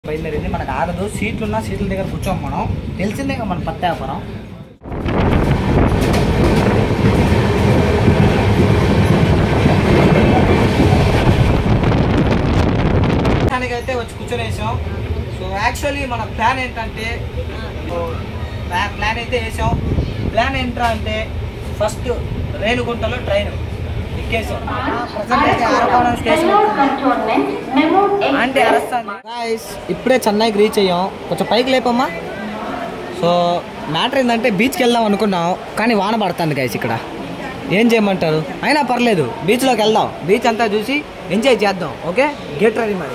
బయలుదేరింది మనకు ఆగదు సీట్లు ఉన్న సీట్ల దగ్గర కూర్చోం మనం తెలిసిందే కదా మన పత్తి వ్యాపారం అయితే వచ్చి కూర్చొనేసాం సో యాక్చువల్లీ మన ప్లాన్ ఏంటంటే సో ప్లా- ప్లాన్ అయితే వేసాం ప్లాన్ ఏంట్రా అంటే ఫస్ట్ రేణుగుంటలో ట్రైన్ ఎక్కేసాం ప్రజెంట్ అయితే ఆరకోణం స్టేషన్ అంటే అరస్తాను గాయస్ ఇప్పుడే చెన్నైకి రీచ్ అయ్యాం కొంచెం పైకి లేపమ్మా సో మ్యాటర్ ఏంటంటే బీచ్కి వెళ్దాం అనుకున్నాం కానీ వాన పడుతుంది గాయస్ ఇక్కడ ఏం చేయమంటారు అయినా పర్లేదు బీచ్లోకి వెళ్దాం బీచ్ అంతా చూసి ఎంజాయ్ చేద్దాం ఓకే గెట్ రెడీ మరి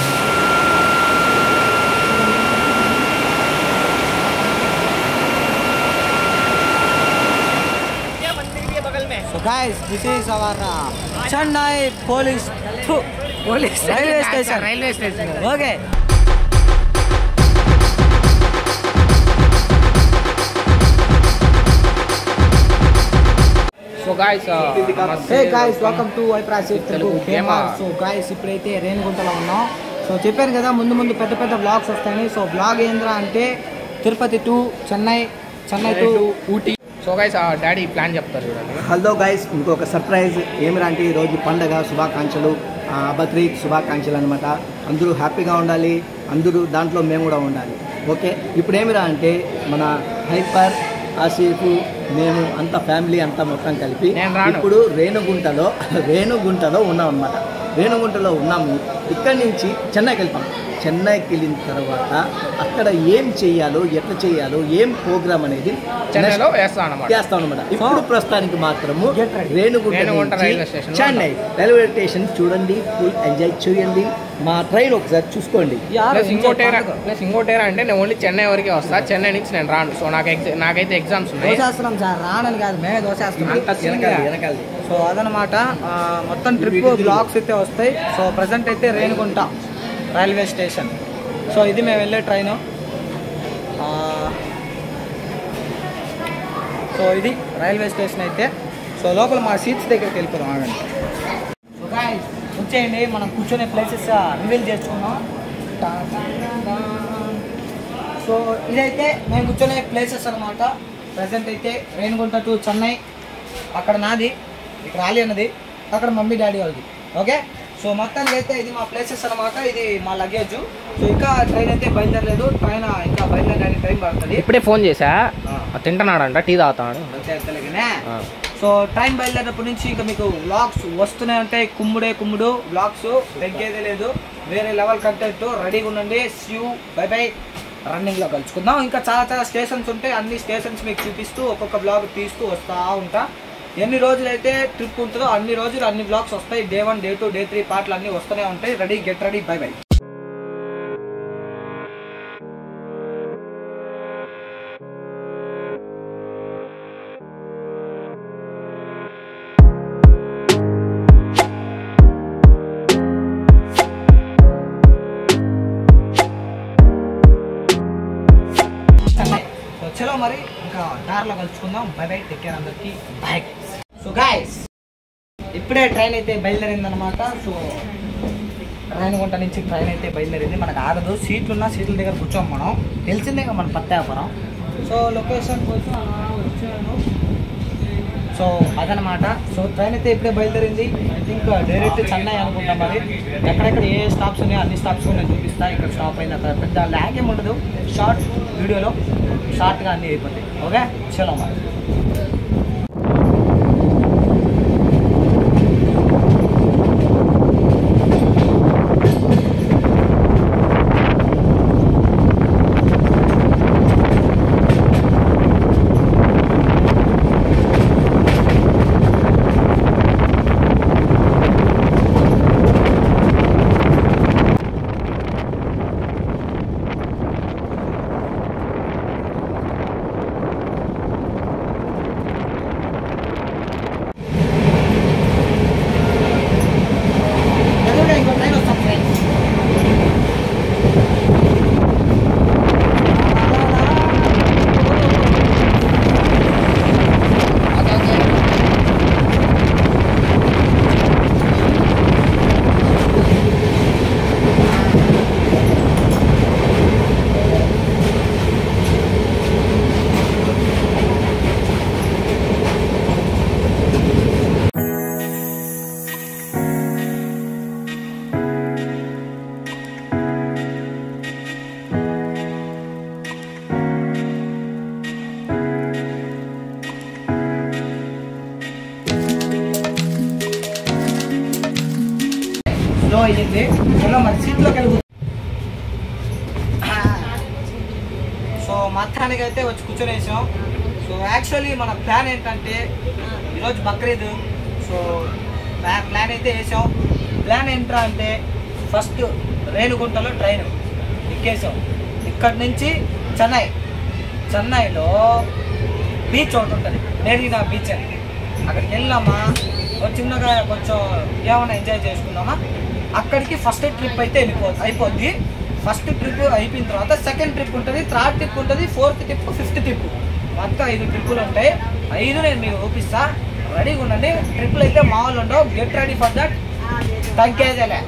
So guys, this is our uh, Chennai police police railway station. Railway station Okay. So guys hey guys welcome to ఐప్రాసిఫ్ తెలుగు తెలుగు గేమర్ gamer. సో గాయస్ ఇప్పుడైతే రేణిగుంటలో ఉన్నాం సో చెప్పాను కదా ముందు ముందు పెద్ద పెద్ద బ్లాగ్స్ వస్తాయని సో బ్లాగ్ ఏంద్రా అంటే Tirupati to Chennai Chennai to Ooty so guys daddy plan చెప్తారు చూడండి హలో గైస్ మీకు ఒక సర్ప్రైజ్ ఏమిరా అంటే ఈరోజు పండగ శుభాకాంక్షలు ఆ, బక్రీద్ శుభాకాంక్షలు అనమాట అందరూ హ్యాపీగా ఉండాలి అందరూ దాంట్లో మేము కూడా ఉండాలి ఓకే ఇప్పుడు ఏమిరా అంటే మన హైపర్ ఆసిఫ్ మేము అంత ఫ్యామిలీ అంతా మొత్తం కలిపి నేను రాను. ఇప్పుడు రేణుగుంటలో రేణుగుంటలో ఉన్నాం అనమాట రేణుగుంటలో ఉన్నాము ఇక్కడి నుంచి చెన్నైకి వెళ్తాం చెన్నైకి వెళ్ళిన తర్వాత అక్కడ ఏం చేయాలో ఎట్లా చేయాలో ఏం ప్రోగ్రామ్ అనేది చెన్నైలో వేస్తాను అనమాట చేస్తాం అనమాట ఇప్పుడు ప్రస్తుతానికి మాత్రము Get ready. రేణుగుంట రేణిగుంట నుంచి రైల్వే స్టేషన్ లో చెన్నై రైల్వే స్టేషన్ చూడండి ఫుల్ ఎంజాయ్ చేయండి మా ట్రైన్ ఒకసారి చూసుకోండి ప్లస్ ఇంకోటేరా ప్లస్ ఇంకోటేరా అంటే నేను ఓన్లీ చెన్నై వరకే వస్తా చెన్నై నుంచి నేను రాను సో నాకు ఎగ్జా నాకైతే ఎగ్జామ్స్ ఉన్నాయి దోసేస్తున్నాం సార్ రానని కాదు మేమే దోసేస్తున్నాం అంత వెనకాలి వెనకాలి సో అదనమాట ఆ, మొత్తం ట్రిప్ బ్లాగ్స్ అయితే వస్తాయి సో ప్రజెంట్ అయితే రేణుగుంట రైల్వే స్టేషన్ సో ఇది మేము వెళ్ళే ట్రైను ఆ, సో ఇది రైల్వే స్టేషన్ అయితే సో లోపల మా సీట్స్ దగ్గరికి వెళ్ళిపోదాం ఆగండి సో guys, వచ్చేయండి మనం కూర్చొనే ప్లేసెస్ రివీల్ చేసుకున్నాం సో ఇదైతే మేము కూర్చొనే ప్లేసెస్ అనమాట ప్రజెంట్ అయితే రేణుగుంట టు చెన్నై అక్కడ నాది ఇక్కడ ఆలి అన్నది అక్కడ మమ్మీ డాడీ వాళ్ళది ఓకే సో మొత్తానికి అయితే ఇది మా ప్లేసెస్ అనమాట ఇది మా లగేజ్ సో ఇంకా ట్రైన్ అయితే బయలుదేరలేదు ట్రైన్ ఇంకా బయలుదేరడానికి టైం పడుతుంది ఇప్పుడే ఫోన్ చేసా ఆ. తింటున్నాడంట టీ తాగుతాడు వచ్చేస్తలేగానే ఆ. సో ట్రైన్ బయలుదేరినప్పటి నుంచి ఇంకా మీకు వ్లాగ్స్ వస్తూనే ఉంటాయి కుమ్ముడే కుమ్ముడు వ్లాగ్స్ తగ్గేదే లేదు వేరే లెవెల్ కంటెంట్ రెడీగా ఉండండి స్యూ బై బై రన్నింగ్ లో కలుసుకుందాం ఇంకా చాలా చాలా స్టేషన్స్ ఉంటాయి అన్ని స్టేషన్స్ మీకు చూపిస్తూ ఒక్కొక్క బ్లాగ్ తీస్తూ వస్తూ ఉంటా ఎన్ని రోజులు అయితే ట్రిప్ ఉంటుందో అన్ని రోజులు అన్ని బ్లాగ్స్ వస్తాయి day one day two day three పార్ట్లు అన్ని వస్తూనే ఉంటాయి ready get ready bye bye Chennai so చలో మరి ఇంకా దారిలో కలుసుకుందాం బై బై టేక్ కేర్ అందరికి బై సో గాయస్ ఇప్పుడే ట్రైన్ అయితే బయలుదేరింది అనమాట సో రేణిగుంట నుంచి ట్రైన్ అయితే బయలుదేరింది మనకు ఆగదు సీట్లు ఉన్న సీట్ల దగ్గర కూర్చోం మనం తెలిసిందే కదా మన పత్తి వ్యాపారం సో లొకేషన్ కోసం అలా వచ్చాను సో అదనమాట సో ట్రైన్ అయితే ఇప్పుడే బయలుదేరింది ఐ థింక్ డైరెక్ట్ చెన్నై అనుకుంటా మరి ఎక్కడెక్కడ ఏ స్టాప్స్ ఉన్నాయో అన్ని స్టాప్స్ నేను చూపిస్తా ఇక్కడ స్టాప్ అయింది అక్కడ పెద్ద ల్యాగ్ ఏమి ఉండదు షార్ట్ వీడియోలో షార్ట్గా అన్నీ అయిపోతాయి ఓకే చలో మరి అయ్యింది చలో మరి సీట్లోకి వెళ్ళి సో మొత్తానికి అయితే వచ్చి కూర్చొనేసాం సో యాక్చువల్లీ మన ప్లాన్ ఏంటంటే ఈరోజు బక్రీద్ సో ప్లా- ప్లాన్ అయితే వేసాం ప్లాన్ ఏంట్రా అంటే ఫస్ట్ రేణుగుంటలో ట్రైన్ ఎక్కేసాం ఇక్కడి నుంచి చెన్నై చెన్నైలో బీచ్ ఒకటి ఉంటుంది మెరీనా బీచ్ అని అక్కడికి వెళ్ళామా ఒక చిన్నగా కొంచెం ఏమైనా ఎంజాయ్ చేసుకున్నామా అక్కడికి ఫస్ట్ ట్రిప్ అయితే వెళ్ళిపో అయిపోద్ది ఫస్ట్ ట్రిప్ అయిపోయిన తర్వాత సెకండ్ ట్రిప్ ఉంటుంది థర్డ్ ట్రిప్ ఉంటుంది ఫోర్త్ ట్రిప్ ఫిఫ్త్ ట్రిప్ మొత్తం ఐదు ట్రిప్పులు ఉంటాయి ఐదు నేను మీకు చూపిస్తా రెడీగా ఉండండి ట్రిప్పులు అయితే మామూలు ఉండవు గెట్ రెడీ ఫర్ దట్ తగ్గేదేలే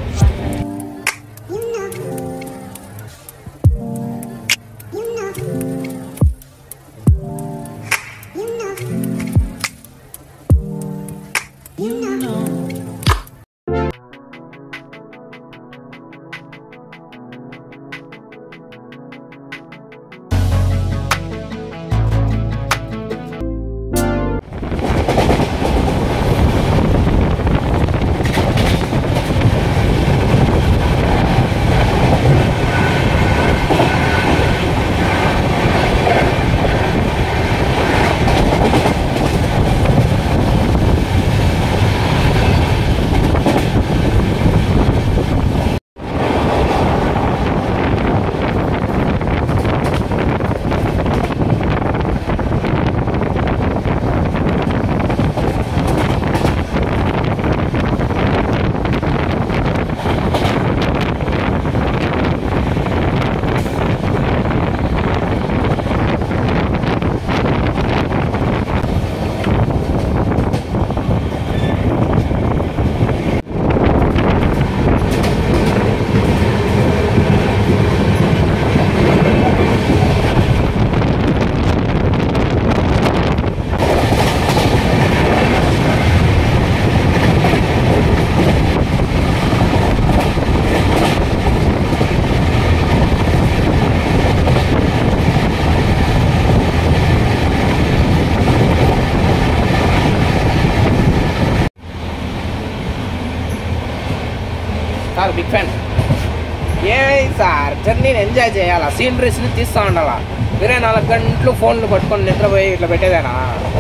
సార్ బిగ్ ఫ్యాన్ ఏ సార్ జర్నీని ఎంజాయ్ చేయాలా సీనరీస్ని తీస్తూ ఉండాలా ఇరవై నాలుగు గంటలు ఫోన్లు పట్టుకొని నిద్రపోయి ఇట్లా పెట్టేదేనా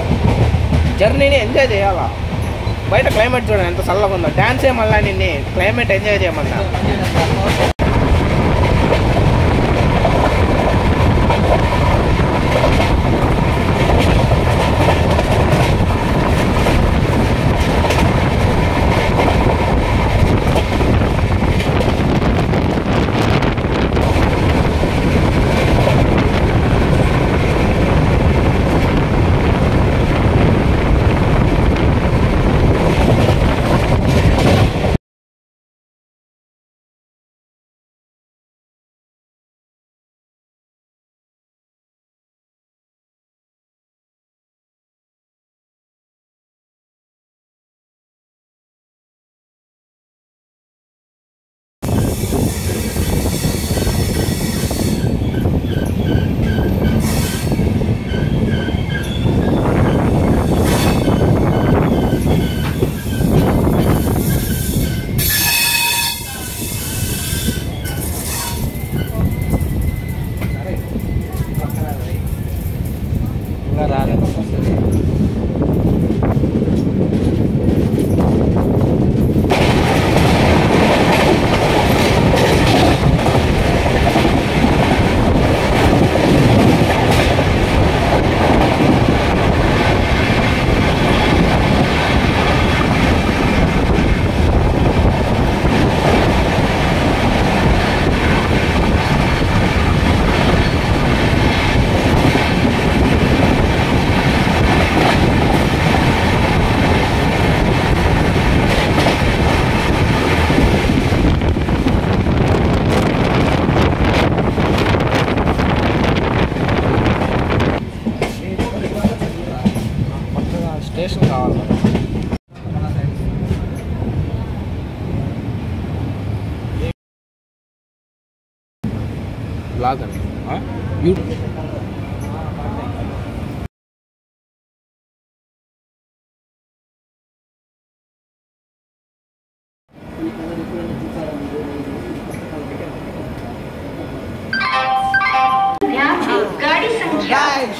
జర్నీని ఎంజాయ్ చేయాలా బయట క్లైమేట్ చూడండి ఎంత చల్లగా ఉందో డ్యాన్స్ ఏమల్లా నిన్ను క్లైమేట్ ఎంజాయ్ చేయమన్నా ఇంకా రాలేదు కొత్తగా స్టేషన్ కావాలి బ్లాగ్ అండి యూట్యూబ్ ఈ కలర్ ఎప్పుడైనా చూసారా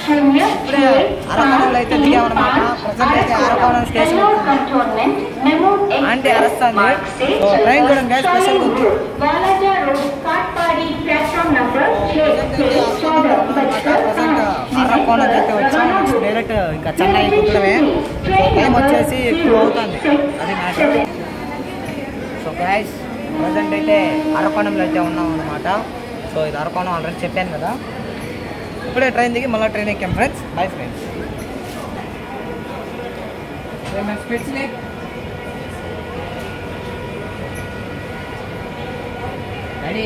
ఇప్పుడే అరకోణంలో అయితే దిగామన్నమాట ప్రజెంట్ అయితే అరకోణం స్టేషన్ ఆంటీ అరుస్తుంది సో ట్రైన్ కూడా ఇంకా స్పెషల్ ఉంది అరకోణం అయితే వచ్చాం డైరెక్ట్ ఇంకా చెన్నై కుట్టడమే సో టైం వచ్చేసి ఎక్కువ అవుతుంది అది మ్యాటర్ సో గైస్ ప్రజెంట్ అయితే అరకోణంలో అయితే ఉన్నాం అనమాట సో ఇది అరకోణం ఆల్రెడీ చెప్పాను కదా ఇప్పుడే ట్రైన్ దిగి మళ్ళీ ట్రైన్ ఎక్కాం friends bye friends speeds ready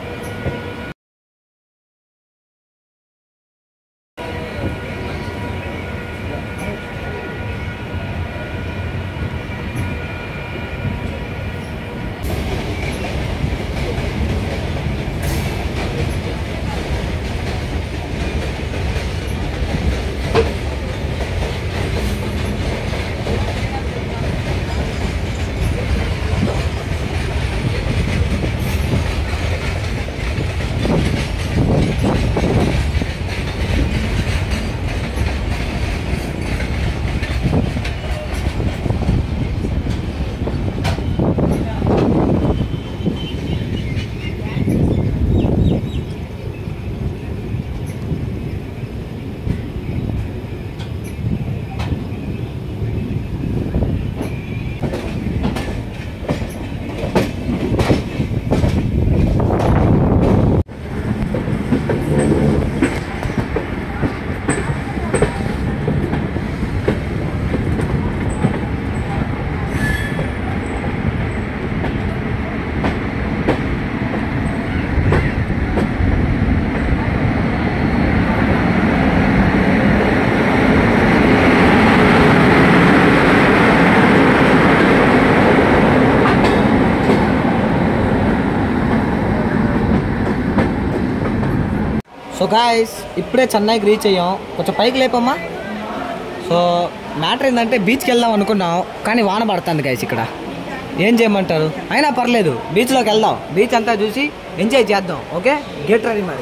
so guys ఇప్పుడే చెన్నైకి రీచ్ అయ్యాం కొంచెం పైకి లేపమ్మా సో మ్యాటర్ ఏంటంటే బీచ్కి వెళ్దాం అనుకున్నాం కానీ వాన పడుతుంది గాయస్ ఇక్కడ ఏం చేయమంటారు అయినా పర్లేదు బీచ్లోకి వెళ్దాం బీచ్ అంతా చూసి ఎంజాయ్ చేద్దాం ఓకే గెట్ రెడీ మరి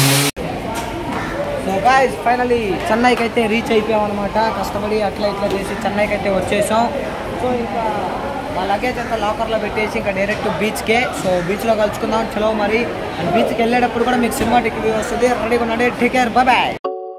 సో గాయస్ ఫైనలీ చెన్నైకి అయితే రీచ్ అయిపోయాం అనమాట కష్టపడి అట్లా ఇట్లా చేసి చెన్నైకి అయితే వచ్చేసాం సో ఇంకా మా లగేజ్ అంతా లాకర్లో పెట్టేసి ఇంకా డైరెక్ట్ బీచ్కే సో బీచ్లో కలుసుకుందాం చలో మరి అండ్ బీచ్కి వెళ్ళేటప్పుడు కూడా మీకు సినిమాటిక్ వ్యూ వస్తుంది రెడీగా ఉండండి take care bye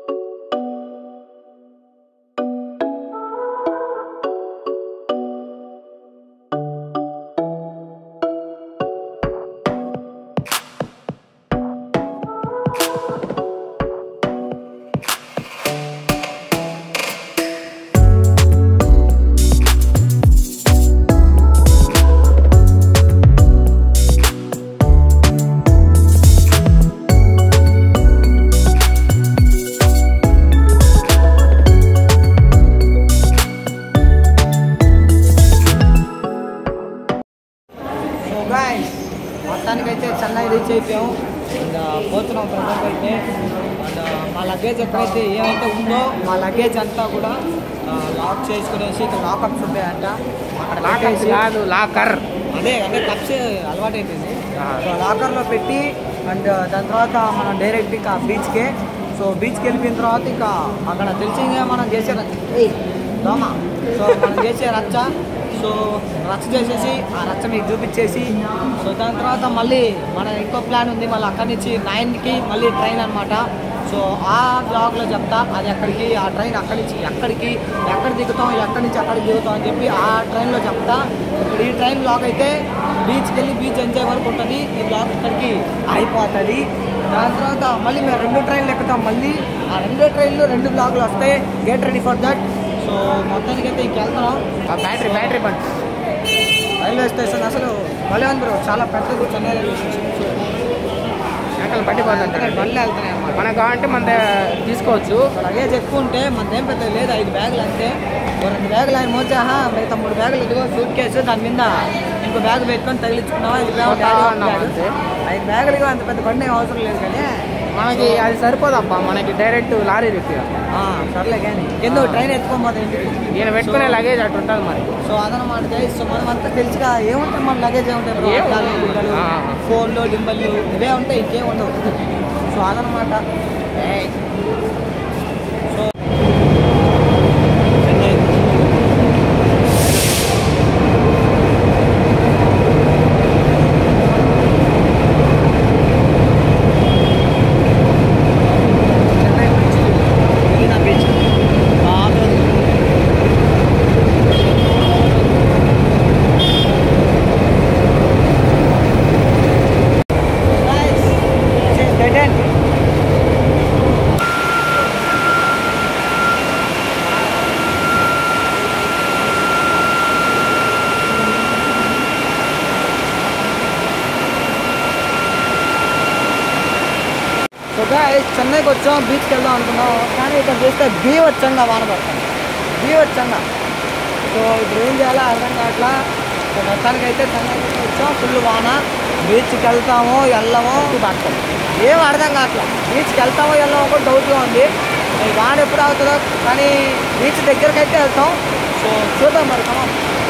so guys మొత్తానికైతే చెన్నై రీచ్ అయిపోయాం అండ్ పోతున్నాం ప్రజెంట్ అయితే అండ్ మా లగేజ్ ఎక్కడైతే ఏమైతే ఉందో మా లగేజ్ అంతా కూడా లాక్ చేసుకునేసి ఇక్కడ లాకప్స్ ఉంటాయంట అక్కడ లాకర్ పెట్టేసి- కాదు లాకర్ అదే అంటే కప్స్ అలవాటు అయిపోయింది ఆ. సో లాకర్లో పెట్టి అండ్ దాని తర్వాత మనం డైరెక్ట్ ఇంకా బీచ్కే సో బీచ్కి వెళ్ళిపోయిన తర్వాత ఇంకా అక్కడ తెలిసిందే మనం చేసే ర- ఏయ్, దోమ సో మనం చేసే రచ్చ సో రచ్చ చేసేసి ఆ రచ్చ మీకు చూపించేసి సో దాని తర్వాత మళ్ళీ మన ఇంకో ప్లాన్ ఉంది మళ్ళీ అక్కడి నుంచి నైన్కి మళ్ళీ ట్రైన్ అనమాట సో ఆ బ్లాగ్లో చెప్తా అది ఎక్కడికి ఆ ట్రైన్ అక్కడి నుంచి ఎక్కడికి ఎక్కడ దిగుతాం ఎక్కడి నుంచి అక్కడికి దిగుతాం అని చెప్పి ఆ ట్రైన్లో చెప్తా ఇప్పుడు ఈ ట్రైన్ బ్లాగ్ అయితే బీచ్కి వెళ్ళి బీచ్ ఎంజాయ్ వరకు ఉంటుంది ఈ బ్లాగ్ ఇక్కడికి అయిపోతుంది దాని తర్వాత మళ్ళీ మేము రెండు ట్రైన్లు ఎక్కుతాం మళ్ళీ ఆ రెండు ట్రైన్లు రెండు బ్లాగులు వస్తాయి get ready for that so మొత్తానికి అయితే ఇంక వెళ్తున్నాం ఆ బ్యాటరీ బ్యాటరీ బండ్ రైల్వే స్టేషన్ అసలు భలే ఉంది బ్రో చాలా పెద్దది చెన్నై రైల్వే స్టేషన్ వెనకాల పట్టిపోతుంది బండ్లు వెళ్తున్నాయి అన్నమాట మనకు కావాలంటే మన దగ్గర తీసుకోవచ్చు లగేజ్ ఎక్కువ ఉంటే మన ఏం పెద్ద లేదు ఐదు బ్యాగులు అంతే ఓ రెండు బ్యాగులు ఆయన మోచాహా మిగతా మూడు బ్యాగులు ఇదిగో సూట్ కేసు దాని మీద ఇంకో బ్యాగ్ పెట్టుకొని తగిలించుకున్నావా ఐదు బ్యాగులు పోతా డాడీ ఉన్నాం బ్యాగు. అంతే. ఐదు బ్యాగులు ఇగో అంత పెద్ద బండి ఏం అవసరం లేదు కానీ మనకి అది సరిపోదప్పా మనకి డైరెక్ట్ లారీ రిక్కి ఆ, సర్లే కానీ ఎందుకు ట్రైన్ ఎత్తుకోబోతే ఇంటికి ఈయన పెట్టుకునే లగేజ్ అటు ఉంటుంది మరి సో అదనమాట గైస్ సో మనం అంతా తెలుసుగా ఏముంటాయి మన లగేజ్ ఏముంటాయి బ్రో ఏం అద్దాలు, ఉండవు. గుడ్డలు, ఆ. ఫోన్లు డింబల్లు ఇవే ఉంటాయి ఇంకేం ఉండవు సో అదనమాట ఏయ్. So Chennai Chennai beach Marina beach బాగా Guys, this is dead end. So guys చెన్నైకి వచ్చాం బీచ్కి వెళ్దాం అనుకున్నాం కానీ ఇక్కడ చూస్తే బీవచ్చంగా వాన పడుతుంది బీవచ్చంగా సో ఇప్పుడు ఏం చేయాలో అర్థం కావట్లా సో మొత్తానికి అయితే చెన్నైకి అయితే వచ్చాం ఫుల్ వాన బీచ్కి వెళ్తామో వెళ్ళమో పడతాం ఏం అర్థం కావట్లా బీచ్కి వెళ్తామో వెళ్ళమో కూడా డౌట్గా ఉంది సో ఈ వాన ఎప్పుడు అవుతుందో కానీ బీచ్ దగ్గరికి అయితే వెళ్తాం సో చూద్దాం మరి కమా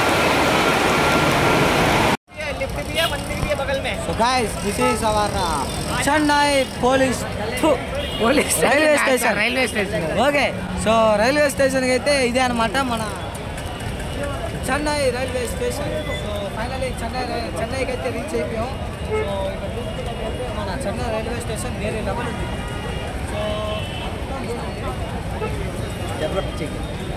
so guys this is our Chennai police police railway station railway station okay so railway స్టేషన్కి అయితే ఇదే అనమాట మన Chennai railway station so finally Chennai రై- చెన్నైకి అయితే రీచ్ అయిపోయాం సో ఇక్కడ చూసుకున్నట్లయితే మన చెన్నై రైల్వే స్టేషన్ వేరే లెవెల్ ఉంది సో డెవలప్ చెయ్యి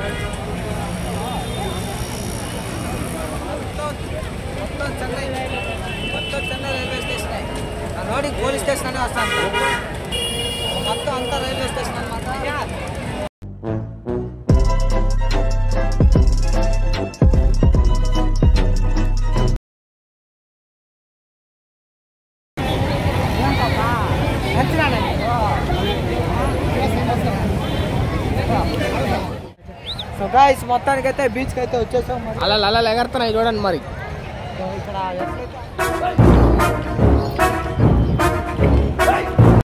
మొత్తం మొత్తం చెన్నై మొత్తం చెన్నై రైల్వే స్టేషన్ ఆ రోడ్కి పోలీస్ స్టేషన్ అనే వస్తాను మొత్తం అంతా రైల్వే స్టేషన్ అనమాట సో గాయస్ మొత్తానికి అయితే బీచ్కి అయితే వచ్చేసాం మరి అలా అలా ఎగరుతున్నాయి చూడండి మరి సో ఇక్కడ ఎట్లయితే